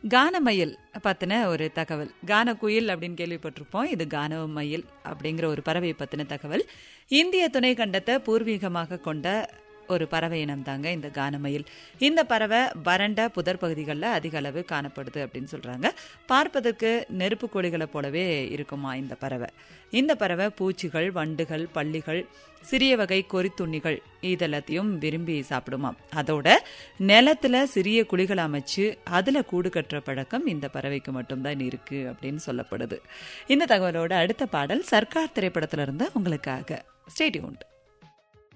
கானமயில் பத்தின ஒரு தகவல் கான குயில் அப்படின்னு கேள்விப்பட்டிருப்போம் இது கானமயில் அப்படிங்கிற ஒரு பறவை பத்தின தகவல் இந்திய துணை கண்டத்தை பூர்வீகமாக கொண்ட ஒரு பறவை இனம் தாங்க இந்த கானமயில் இந்த பறவை வறண்ட புதர் பகுதிகளில் அதிக அளவு காணப்படுது அப்படின்னு சொல்றாங்க பார்ப்பதற்கு நெருப்பு கோழிகளை போலவே இருக்குமா இந்த பறவை இந்த பறவை பூச்சிகள் வண்டுகள் பள்ளிகள் சிறிய வகை கொறித்துண்ணிகள் இதெல்லாத்தையும் விரும்பி சாப்பிடுமாம் அதோட நிலத்துல சிறிய குழிகள் அமைச்சு அதுல கூடு கட்டுற பழக்கம் இந்த பறவைக்கு மட்டும்தான் இருக்கு அப்படின்னு சொல்லப்படுது இந்த தகவலோட அடுத்த பாடல் சர்க்கார் திரைப்படத்துல இருந்து உங்களுக்காக ஸ்டேடியூண்ட்